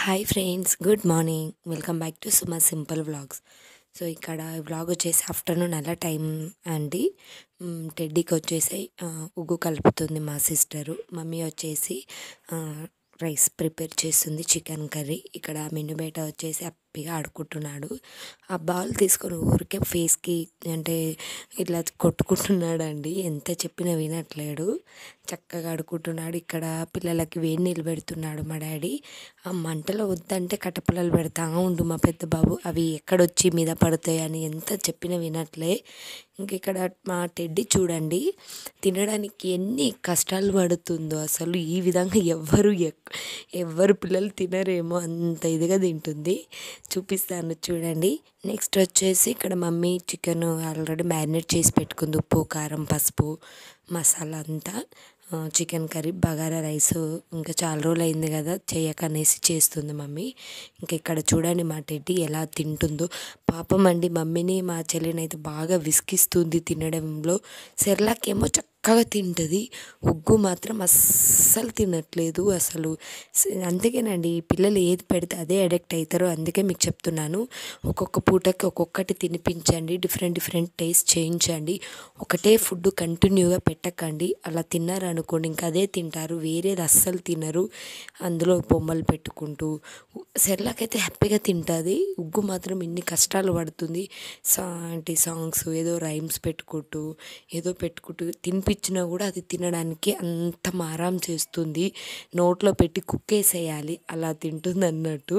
hi friends good morning welcome back to Suma simple vlogs so ఇక్కడ vlog వచ్చేసి afternoon అలా time అండి hmm, టెడ్డీకి వచ్చేసి ఆ, ఉగ్గు కలుపుతుంది మా సిస్టరు మమ్మీ వచ్చేసి ఆ, రైస్ ప్రిపేర్ చేస్తుంది చికెన్ కర్రీ ఇక్కడ మెను బయట వచ్చేసి హ్యాపీగా ఆడుకుంటున్నాడు ఆ బాల్ తీసుకొని ఊరికే ఫేస్కి అంటే ఇట్లా కొట్టుకుంటున్నాడు అండి ఎంత చెప్పినా వినట్లేడు చక్కగా ఆడుకుంటున్నాడు ఇక్కడ పిల్లలకి వేడి నీళ్ళు పెడుతున్నాడు మా డాడీ ఆ మంటలో వద్దంటే కట్టపుల్లలు పెడతా ఉండు మా పెద్ద బాబు అవి ఎక్కడొచ్చి మీద పడతాయి అని ఎంత చెప్పినా వినట్లే ఇంక ఇక్కడ మా టెడ్డీ చూడండి తినడానికి ఎన్ని కష్టాలు పడుతుందో అసలు ఈ విధంగా ఎవ్వరు ఎక్- ఎవ్వరు పిల్లలు తినరేమో అంత ఇదిగా తింటుంది చూపిస్తాను చూడండి నెక్స్ట్ వచ్చేసి ఇక్కడ మమ్మీ చికెన్ ఆల్రెడీ మ్యారినేట్ చేసి పెట్టుకుంది ఉప్పు కారం పసుపు మసాలా అంతా ఆ, చికెన్ కర్రీ బగారా రైస్ ఇంకా చాలా రోజులు అయింది కదా చేయకనేసి చేస్తుంది మమ్మీ ఇంకా ఇక్కడ చూడండి మా టెడ్డీ ఎలా తింటుందో పాపం అండి మమ్మీని మా చెల్లిని అయితే బాగా విసిగిస్తుంది తినడంలో సెర్లాక్ ఏమో చక్కగా తింటుంది ఉగ్గు మాత్రం అస్సలు తినట్లేదు అసలు స- అందుకేనండి ఈ పిల్లలు ఏది పెడితే అదే అడిక్ట్ అవుతారో అందుకే మీకు చెప్తున్నాను ఒక్కొక్క పూటకి ఒక్కొక్కటి తినిపించండి డిఫరెంట్ డిఫరెంట్ టేస్ట్ చేయించండి ఒకటే ఫుడ్ కంటిన్యూగా పెట్టకండి అలా తిన్నారనుకోండి ఇంకా అదే తింటారు వేరేది అస్సలు తినరు అందులో బొమ్మలు పెట్టుకుంటూ సెర్లాక్ అయితే హ్యాపీగా తింటుంది ఉగ్గు మాత్రం ఇన్ని కష్టాలు పడుతుంది సా అంటే సాంగ్స్ ఏదో రైమ్స్ పెట్టుకుంటూ ఏదో పెట్టుకుంటూ తినిపించినా కూడా అది తినడానికి అంత మారాం చేస్తుంది నోట్లో పెట్టి కుక్కేసేయాలి అలా తింటుంది అన్నట్టు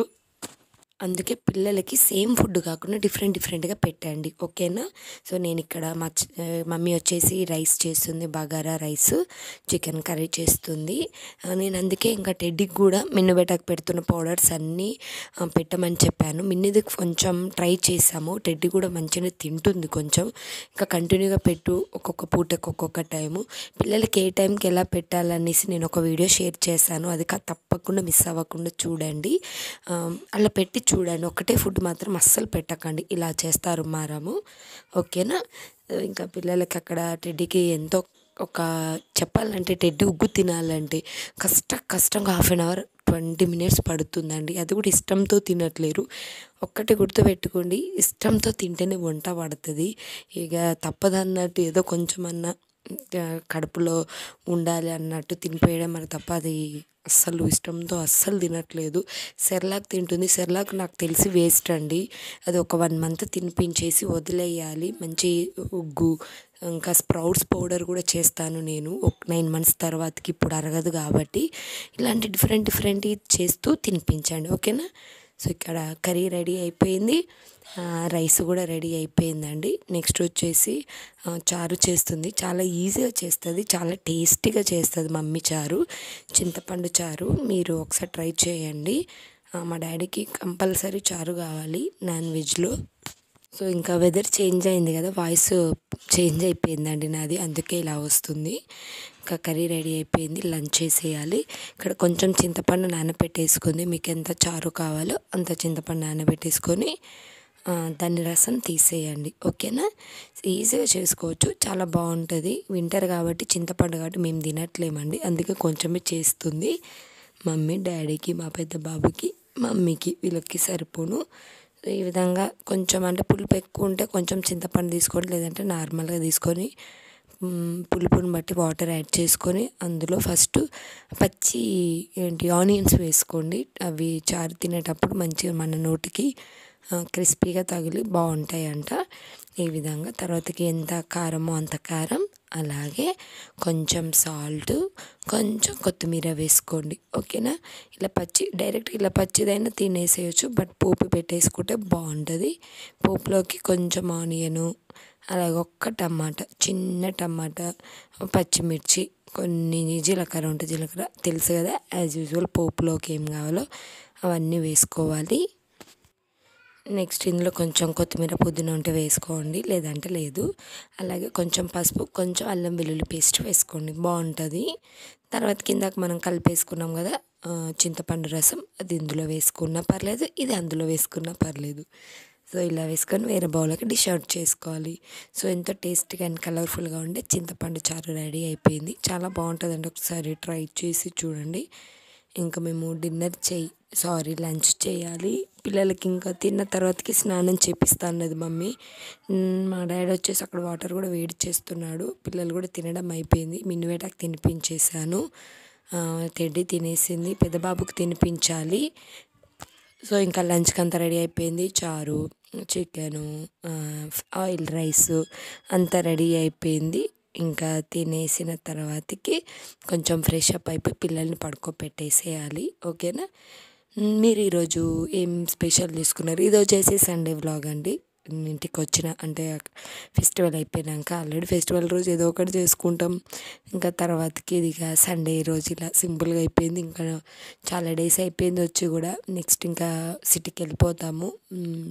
అందుకే పిల్లలకి సేమ్ ఫుడ్ కాకుండా డిఫరెంట్ డిఫరెంట్గా పెట్టండి ఓకేనా సో నేను ఇక్కడ మా చ- ఆ, మమ్మీ వచ్చేసి రైస్ చేస్తుంది బగారా రైస్ చికెన్ కర్రీ చేస్తుంది ఆ, నేను అందుకే ఇంకా టెడ్డీకి కూడా మిన్ను బెటకు పెడుతున్న పౌడర్స్ అన్నీ ఆ, పెట్టమని చెప్పాను మిన్నిది కొంచెం ట్రై చేసాము టెడ్డీ కూడా మంచిగా తింటుంది కొంచెం ఇంకా కంటిన్యూగా పెట్టు ఒక్కొక్క పూటకి ఒక్కొక్క టైము పిల్లలకి ఏ టైంకి ఎలా పెట్టాలనేసి నేను ఒక వీడియో షేర్ చేశాను అది కా- తప్పకుండా మిస్ అవ్వకుండా చూడండి ఆ, అలా పెట్టి చూడండి ఒకటే ఫుడ్ మాత్రం అస్సలు పెట్టకండి ఇలా చేస్తారు మారాము ఓకేనా ఇంకా పిల్లలకి అక్కడ టెడ్డీకి ఎంతో ఒక చెప్పాలంటే టెడ్డీ ఉగ్గు తినాలంటే కష్ట కష్టంగా half an hour twenty minutes పడుతుందండి అది కూడా ఇష్టంతో తినట్లేరు ఒక్కటి గుర్తుపెట్టుకోండి ఇష్టంతో తింటేనే వంట పడుతుంది ఇక తప్పదన్నట్టు ఏదో కొంచెమన్నా ఆ, కడుపులో ఉండాలి అన్నట్టు తినిపోయడం మరి తప్ప అది అస్సలు ఇష్టంతో అస్సలు తినట్లేదు సెర్లాక్ తింటుంది సెర్లాక్ నాకు తెలిసి వేస్ట్ అండి అది ఒక వన్ మంత్ తినిపించేసి వదిలేయాలి మంచి ఉగ్గు ఇంకా స్ప్రౌట్స్ పౌడర్ కూడా చేస్తాను నేను ఒక నైన్ మంత్స్ తర్వాతకి ఇప్పుడు అరగదు కాబట్టి ఇలాంటి డిఫరెంట్ డిఫరెంట్ చేస్తూ తినిపించండి ఓకేనా సో ఇక్కడ కర్రీ రెడీ అయిపోయింది ఆ, రైస్ కూడా రెడీ అయిపోయిందండి నెక్స్ట్ వచ్చేసి ఆ, చారు చేస్తుంది చాలా ఈజీగా చేస్తుంది చాలా టేస్టీగా చేస్తుంది మమ్మీ చారు చింతపండు చారు మీరు ఒకసారి ట్రై చేయండి ఆ, మా డాడీకి కంపల్సరీ చారు కావాలి నాన్ వెజ్లో సో ఇంకా వెదర్ చేంజ్ అయింది కదా వాయిస్ చేంజ్ అయిపోయిందండి నాది అందుకే ఇలా వస్తుంది ఇంకా కర్రీ రెడీ అయిపోయింది లంచ్ చేసేయాలి ఇక్కడ కొంచెం చింతపండు నానబెట్టేసుకుంది మీకు ఎంత చారు కావాలో అంత చింతపండు నానబెట్టేసుకొని ఆ, దాని రసం తీసేయండి ఓకేనా ఈజీగా చేసుకోవచ్చు చాలా బాగుంటుంది వింటర్ కాబట్టి చింతపండు కాబట్టి మేము తినట్లేమండి అందుకే కొంచెమే చేస్తుంది మమ్మీ డాడీకి మా పెద్ద బాబుకి మమ్మీకి వీళ్ళకి సరిపోను ఈ విధంగా కొంచెం అంటే పులుపు ఎక్కువ ఉంటే కొంచెం చింతపండు తీసుకోండి లేదంటే నార్మల్గా తీసుకొని మ్, పులుపుని బట్టి వాటర్ యాడ్ చేసుకొని అందులో ఫస్ట్ పచ్చి ఏంటి ఆనియన్స్ వేసుకోండి అవి చారు తినేటప్పుడు మంచిగా మన నోటికి ఆ, క్రిస్పీగా తగిలి బాగుంటాయి అంట ఈ విధంగా తర్వాతకి ఎంత కారమో అంత కారం అలాగే కొంచెం సాల్ట్ కొంచెం కొత్తిమీర వేసుకోండి ఓకేనా ఇలా పచ్చి డైరెక్ట్ ఇలా పచ్చిదైనా తినేసేయచ్చు బట్ పోపు పెట్టేసుకుంటే బాగుంటుంది పోపులోకి కొంచెం ఆనియను అలాగే ఒక్క టమాటా చిన్న టమాటా పచ్చిమిర్చి కొన్ని జీలకర్ర ఉంటే జీలకర్ర తెలుసు కదా యాజ్ యూజువల్ పోపులోకి ఏం కావాలో అవన్నీ వేసుకోవాలి నెక్స్ట్ ఇందులో కొంచెం కొత్తిమీర పుదీనా ఉంటే వేసుకోండి లేదంటే లేదు అలాగే కొంచెం పసుపు కొంచెం అల్లం వెల్లుల్లి పేస్ట్ వేసుకోండి బాగుంటుంది తర్వాత కిందకి మనం కలిపేసుకున్నాం కదా ఆ, చింతపండు రసం అది ఇందులో వేసుకున్నా పర్లేదు ఇది అందులో వేసుకున్నా పర్లేదు సో ఇలా వేసుకొని వేరే బౌల్కి డిష్ అవుట్ చేసుకోవాలి సో ఎంతో టేస్టీగా అండ్ కలర్ఫుల్గా ఉండే చింతపండు చారు రెడీ అయిపోయింది చాలా బాగుంటుందండి ఒకసారి ట్రై చేసి చూడండి ఇంకా మేము డిన్నర్ చేయి సారీ లంచ్ చేయాలి పిల్లలకి ఇంకా తిన్న తర్వాతకి స్నానం చేపిస్తా అన్నది మమ్మీ మ్, మా డాడీ వచ్చేసి అక్కడ వాటర్ కూడా వేడి చేస్తున్నాడు పిల్లలు కూడా తినడం అయిపోయింది మిన్నువేటకు తినిపించేశాను ఆ, టెడ్డీ తినేసింది పెద్ద బాబుకి తినిపించాలి సో ఇంకా లంచ్కి అంతా రెడీ అయిపోయింది చారు చికెను ఆయిల్ రైస్ అంతా రెడీ అయిపోయింది ఇంకా తినేసిన తర్వాతకి కొంచెం ఫ్రెష్ అప్ అయిపోయి పిల్లల్ని పడుకోబెట్టేసేయాలి ఓకేనా మీరు ఈరోజు ఏం స్పెషల్ తీసుకున్నారు ఇది వచ్చేసి సండే వ్లాగ్ అండి ఇంటికి వచ్చిన అంటే ఫెస్టివల్ అయిపోయినాక ఆల్రెడీ ఫెస్టివల్ రోజు ఏదో ఒకటి చేసుకుంటాం ఇంకా తర్వాతకి ఇది ఇక సండే రోజు ఇలా సింపుల్గా అయిపోయింది ఇంకా చాలా డేస్ అయిపోయింది వచ్చి కూడా నెక్స్ట్ ఇంకా సిటీకి వెళ్ళిపోతాము మ్,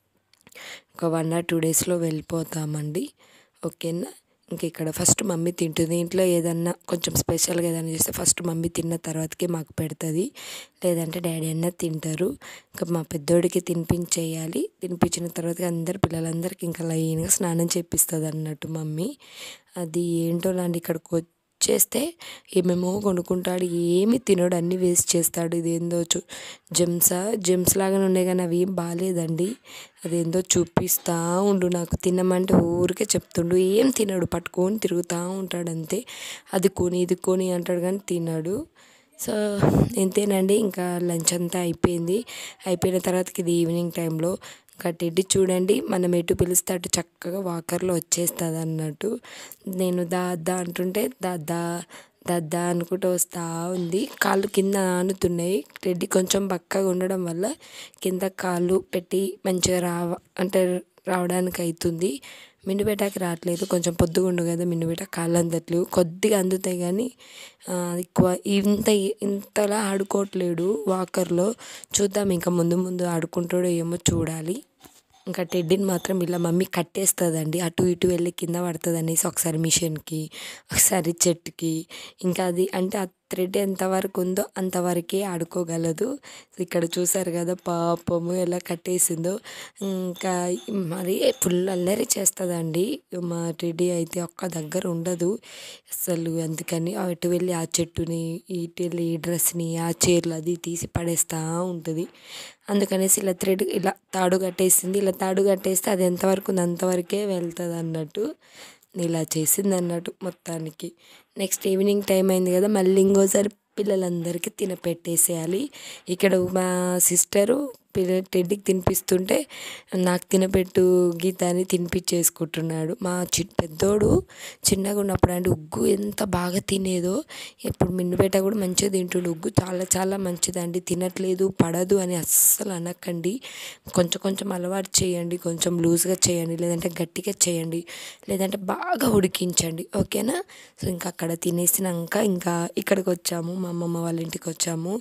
ఒక వన్ ఆర్ టూ డేస్లో వెళ్ళిపోతామండి ఓకేనా ఇంక ఇక్కడ ఫస్ట్ మమ్మీ తింటుంది ఇంట్లో ఏదన్నా కొంచెం స్పెషల్గా ఏదైనా చేస్తే ఫస్ట్ మమ్మీ తిన్న తర్వాతకి మాకు పెడుతుంది లేదంటే డాడీ అన్న తింటారు ఇంకా మా పెద్దోడికి తినిపించేయాలి తినిపించిన తర్వాత అందరు పిల్లలందరికీ ఇంకా లైన్గా స్నానం చేపిస్తుంది అన్నట్టు మమ్మీ అది ఏంటో లాంటి ఇక్కడికి వచ్చేస్తే ఏమేమో కొనుక్కుంటాడు ఏమి తినడు అన్నీ వేస్ట్ చేస్తాడు ఇదేందో చూ జెమ్సా జెమ్స్ లాగానే ఉన్నాయి కానీ అవి ఏం బాగాలేదండి అదేందో చూపిస్తూ ఉండు నాకు తినమంటే ఊరికే చెప్తుండు ఏం తినడు పట్టుకొని తిరుగుతూ ఉంటాడు అంతే అది కొని ఇది కొని అంటాడు కానీ తినడు సో ఇంతేనండి ఇంకా లంచ్ అంతా అయిపోయింది అయిపోయిన తర్వాతకి ఇది ఈవినింగ్ టైంలో ఇంకా టెడ్డి చూడండి మనం ఎటు పిలిస్తే అటు చక్కగా వాకర్లో వచ్చేస్తుంది అన్నట్టు నేను దా దా అంటుంటే దా దా దద్దా అనుకుంటూ వస్తూ ఉంది కాళ్ళు కింద ఆనుతున్నాయి టెడ్డి కొంచెం బక్కగా ఉండడం వల్ల కింద కాళ్ళు పెట్టి మంచిగా రావ అంటే రావడానికి అవుతుంది మిన్నుబెట్టకి రావట్లేదు కొంచెం పొద్దుగా ఉండు కదా మిన్నుబెట్ట కాళ్ళు అందట్లేవు కొద్దిగా అందుతాయి కానీ ఆ, ఎక్కువ ఇంత ఇంతలా ఆడుకోవట్లేడు వాకర్లో చూద్దాం ఇంకా ముందు ముందు ఆడుకుంటాడో ఏమో చూడాలి ఇంకా టెడ్డీని మాత్రం ఇలా మమ్మీ కట్టేస్తుందండి అటు ఇటు వెళ్ళి కింద పడుతుంది అనేసి ఒకసారి మిషన్కి ఒకసారి చెట్టుకి ఇంకా అది అంటే ఆ థ్రెడ్ ఎంతవరకు ఉందో అంతవరకే ఆడుకోగలదు ఇక్కడ చూసారు కదా పాపము ఎలా కట్టేసిందో ఇంకా మరి ఫుల్ అల్లరి చేస్తుందండి మా టెడ్డీ అయితే ఒక్క దగ్గర ఉండదు అసలు అందుకని అటు వెళ్ళి ఆ చెట్టుని ఇటు వెళ్ళి ఈ డ్రెస్ని ఆ చీరలు అది తీసి పడేస్తూ ఉంటుంది అందుకనేసి ఇలా థ్రెడ్ ఇలా తాడు కట్టేసింది ఇలా తాడు కట్టేస్తే అది ఎంతవరకు ఉంది అంతవరకే వెళ్తుంది అన్నట్టు ఇలా చేసింది అన్నట్టు మొత్తానికి నెక్స్ట్ ఈవినింగ్ టైం అయింది కదా మళ్ళీ ఇంకోసారి పిల్లలందరికీ తినపెట్టేసేయాలి ఇక్కడ మా సిస్టరు పిల్ల టెడ్డీకి తినిపిస్తుంటే నాకు తినపెట్టు గీత అని తినిపించేసుకుంటున్నాడు మా చి పెద్దోడు చిన్నగా ఉన్నప్పుడు అంటే ఉగ్గు ఎంత బాగా తినేదో ఇప్పుడు మిన్నుపేట కూడా మంచిగా తింటుండు ఉగ్గు చాలా చాలా మంచిదండి తినట్లేదు పడదు అని అస్సలు అనకండి కొంచెం కొంచెం అలవాటు చేయండి కొంచెం లూజ్గా చేయండి లేదంటే గట్టిగా చేయండి లేదంటే బాగా ఉడికించండి ఓకేనా సో ఇంకా అక్కడ తినేసినాక ఇంకా ఇక్కడికి వచ్చాము మా అమ్మమ్మ వాళ్ళ ఇంటికి వచ్చాము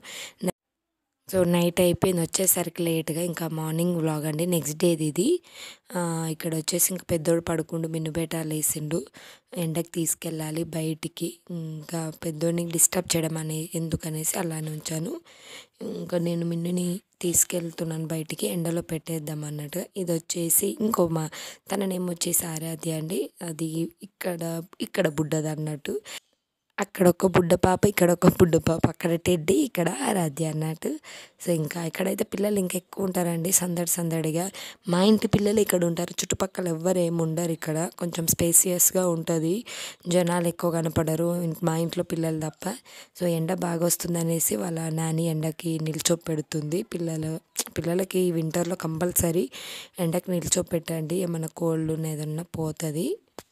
సో నైట్ అయిపోయింది వచ్చేసరికి లేట్గా ఇంకా మార్నింగ్ వ్లాగ్ అండి నెక్స్ట్ డేది ఇది ఆ, ఇక్కడ వచ్చేసి ఇంకా పెద్దోడు పడుకుండు మిన్నుబేట లేసిండు ఎండకి తీసుకెళ్ళాలి బయటికి ఇంకా పెద్దోడిని డిస్టర్బ్ చేయడం అనే ఎందుకనేసి అలానే ఉంచాను ఇంకా నేను మిన్నుని తీసుకెళ్తున్నాను బయటికి ఎండలో పెట్టేద్దాం అన్నట్టుగా ఇది వచ్చేసి ఇంకో మా తన నేమ్ వచ్చేసి ఆరాధ్య అండి అది ఇక్కడ ఇక్కడ బుడ్డది అన్నట్టు అక్కడ ఒక బుడ్డ పాప ఇక్కడ ఒక బుడ్డ పాప అక్కడ టెడ్డి ఇక్కడ ఆరాధ్య అన్నట్టు సో ఇంకా ఇక్కడైతే పిల్లలు ఇంకా ఎక్కువ ఉంటారండి సందడి సందడిగా మా ఇంటి పిల్లలు ఇక్కడ ఉంటారు చుట్టుపక్కల ఎవ్వరు ఏమి ఉండరు ఇక్కడ కొంచెం స్పేసియస్గా ఉంటుంది జనాలు ఎక్కువ కనపడరు ఇన్- మా ఇంట్లో పిల్లలు తప్ప సో ఎండ బాగా వస్తుంది అనేసి వాళ్ళ నాని ఎండకి నిల్చోపెడుతుంది పిల్లలు పిల్లలకి వింటర్లో కంపల్సరీ ఎండకి నిల్చోపెట్టండి ఏమైనా కోల్డ్ ఏదన్నా పోతుంది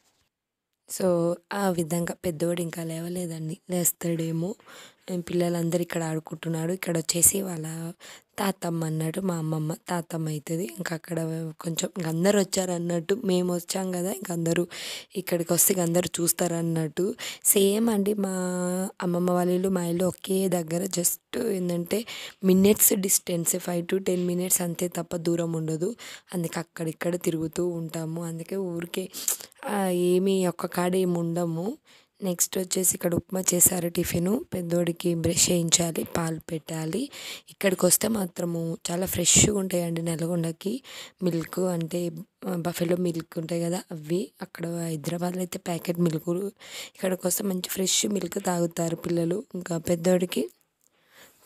సో ఆ విధంగా పెద్దోడు ఇంకా లేవలేదండి లేస్తాడేమో పిల్లలందరూ ఇక్కడ ఆడుకుంటున్నాడు ఇక్కడ వచ్చేసి వాళ్ళ తాతమ్మ అన్నట్టు మా అమ్మమ్మ తాతమ్మ అవుతుంది ఇంకా అక్కడ కొంచెం ఇంక అందరు వచ్చారు అన్నట్టు మేము వచ్చాం కదా ఇంక అందరూ ఇక్కడికి వస్తే ఇంక అందరూ చూస్తారు అన్నట్టు సేమ్ అండి మా అమ్మమ్మ వాళ్ళ ఇల్లు మా ఇల్లు ఒకే దగ్గర జస్ట్ ఏంటంటే minutes distance five to ten minutes అంతే తప్ప దూరం ఉండదు అందుకే అక్కడిక్కడ తిరుగుతూ ఉంటాము అందుకే ఊరికే ఆ, ఏమీ ఒక్క కాడ ఏమి ఉండము నెక్స్ట్ వచ్చేసి ఇక్కడ ఉప్మా చేశారు టిఫిన్ పెద్దోడికి బ్రష్ చేయించాలి పాలు పెట్టాలి ఇక్కడికి వస్తే మాత్రము చాలా ఫ్రెష్గా ఉంటాయండి నల్గొండకి మిల్క్ అంటే బఫెలో మిల్క్ ఉంటాయి కదా అవి అక్కడ హైదరాబాద్లో అయితే ప్యాకెట్ మిల్క్ ఇక్కడికి వస్తే మంచి ఫ్రెష్ మిల్క్ తాగుతారు పిల్లలు ఇంకా పెద్దోడికి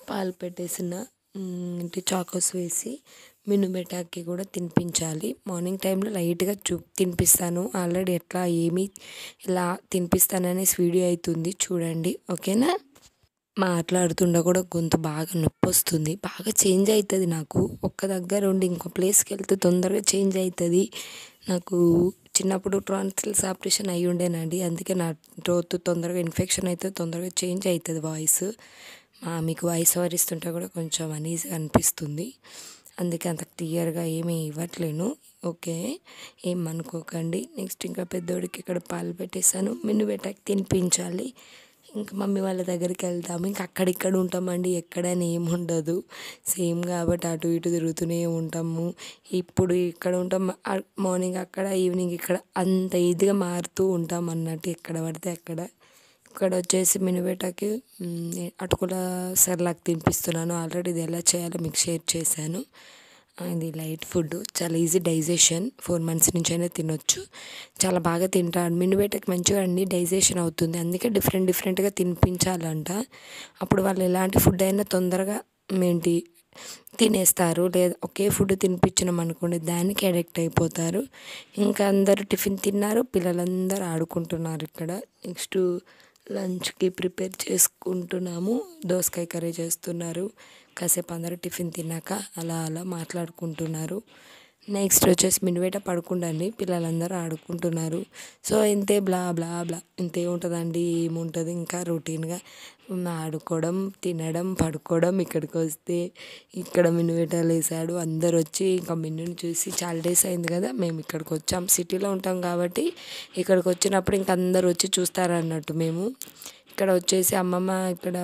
పాలు పెట్టేసిన అంటే చాకోస్ వేసి మినుమెటాకి కూడా తినిపించాలి మార్నింగ్ టైంలో లైట్గా చూ తినిపిస్తాను ఆల్రెడీ ఎట్లా ఏమి ఇలా తినిపిస్తాననేసి వీడియో అవుతుంది చూడండి ఓకేనా మాట్లాడుతుండ కూడా గొంతు బాగా నొప్పి వస్తుంది బాగా చేంజ్ అవుతుంది నాకు ఒక్క దగ్గర ఉండి ఇంకో ప్లేస్కి వెళ్తే తొందరగా చేంజ్ అవుతుంది నాకు చిన్నప్పుడు ట్రాన్సిల్స్ ఆపరేషన్ అయ్యి ఉండేనండి అందుకే నా త్రోత్ తొందరగా ఇన్ఫెక్షన్ అయితే తొందరగా చేంజ్ అవుతుంది వాయిస్ మీకు వాయిస్ ఓవర్ ఇస్తుంటే కూడా కొంచెం అనీజీగా అనిపిస్తుంది అందుకే అంత క్లియర్గా ఏమీ ఇవ్వట్లేను ఓకే ఏం అనుకోకండి నెక్స్ట్ ఇంకా పెద్దోడికి ఇక్కడ పాలు పెట్టేసాను మిన్ను పెట్టాక తినిపించాలి ఇంకా మమ్మీ వాళ్ళ దగ్గరికి వెళ్తాము ఇంకా అక్కడిక్కడ ఉంటామండి ఎక్కడైనా ఏమి ఉండదు సేమ్ కాబట్టి అటు ఇటు తిరుగుతూనే ఉంటాము ఇప్పుడు ఇక్కడ ఉంటాం మార్నింగ్ అక్కడ ఈవినింగ్ ఇక్కడ అంత ఇదిగా మారుతూ ఉంటాం అన్నట్టు ఎక్కడ పడితే అక్కడ ఇక్కడ వచ్చేసి మినుబెటకి అటుకుల సెర్లాక్ తినిపిస్తున్నాను ఆల్రెడీ ఇది ఎలా చేయాలో మీకు షేర్ చేశాను ఇది లైట్ ఫుడ్ చాలా ఈజీ డైజెషన్ ఫోర్ మంత్స్ నుంచి అయినా తినొచ్చు చాలా బాగా తింటాడు మినుబెటకి మంచిగా అన్ని డైజెషన్ అవుతుంది అందుకే డిఫరెంట్ డిఫరెంట్గా తినిపించాలంట అప్పుడు వాళ్ళు ఎలాంటి ఫుడ్ అయినా తొందరగా ఏంటి తినేస్తారు లేదా ఒకే ఫుడ్ తినిపించినాం అనుకోండి దానికి అడిక్ట్ అయిపోతారు ఇంకా అందరూ టిఫిన్ తిన్నారు పిల్లలందరూ ఆడుకుంటున్నారు ఇక్కడ నెక్స్ట్ లంచ్కి ప్రిపేర్ చేసుకుంటున్నాము దోసకాయ కర్రీ చేస్తున్నారు కాసేపు అందరూ టిఫిన్ తిన్నాక అలా అలా మాట్లాడుకుంటున్నారు నెక్స్ట్ వచ్చేసి మినివేట పడుకుండండి పిల్లలందరూ ఆడుకుంటున్నారు సో ఇంతే బ్లా బ్లా బ్లా ఇంతే ఉంటుందండి ఏముంటుంది ఇంకా రొటీన్గా ఆడుకోవడం తినడం పడుకోవడం ఇక్కడికి వస్తే ఇక్కడ మినువేట వేసాడు అందరు వచ్చి ఇంకా మిన్నుని చూసి చాలా డేస్ అయింది కదా మేము ఇక్కడికి వచ్చాం సిటీలో ఉంటాం కాబట్టి ఇక్కడికి వచ్చినప్పుడు ఇంక అందరు వచ్చి చూస్తారన్నట్టు మేము ఇక్కడ వచ్చేసి అమ్మమ్మ ఇక్కడ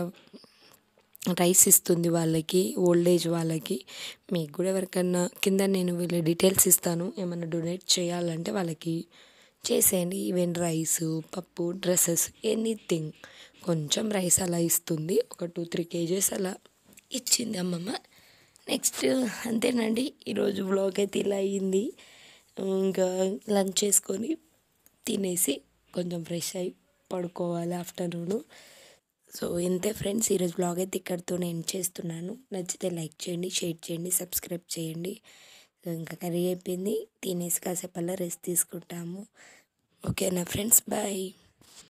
రైస్ ఇస్తుంది వాళ్ళకి ఓల్డ్ ఏజ్ వాళ్ళకి మీకు కూడా ఎవరికన్నా కింద నేను వీళ్ళ డీటెయిల్స్ ఇస్తాను ఏమైనా డొనేట్ చేయాలంటే వాళ్ళకి చేసేయండి ఈవెన్ రైస్ పప్పు డ్రెస్సెస్ ఎనీథింగ్ కొంచెం రైస్ అలా ఇస్తుంది ఒక టూ త్రీ కేజెస్ అలా ఇచ్చింది అమ్మమ్మ నెక్స్ట్ అంతేనండి ఈరోజు వ్లాగ్ అయితే ఇలా అయ్యింది ఇంకా లంచ్ చేసుకొని తినేసి కొంచెం ఫ్రెష్ అయి పడుకోవాలి ఆఫ్టర్నూను సో ఇంతే ఫ్రెండ్స్ ఈరోజు బ్లాగ్ అయితే ఇక్కడితో నేను చేస్తున్నాను నచ్చితే లైక్ చేయండి షేర్ చేయండి సబ్స్క్రైబ్ చేయండి సో ఇంకా కర్రీ అయిపోయింది తినేసి కాసేపు అలా రెస్ట్ తీసుకుంటాము ఓకేనా ఫ్రెండ్స్ బాయ్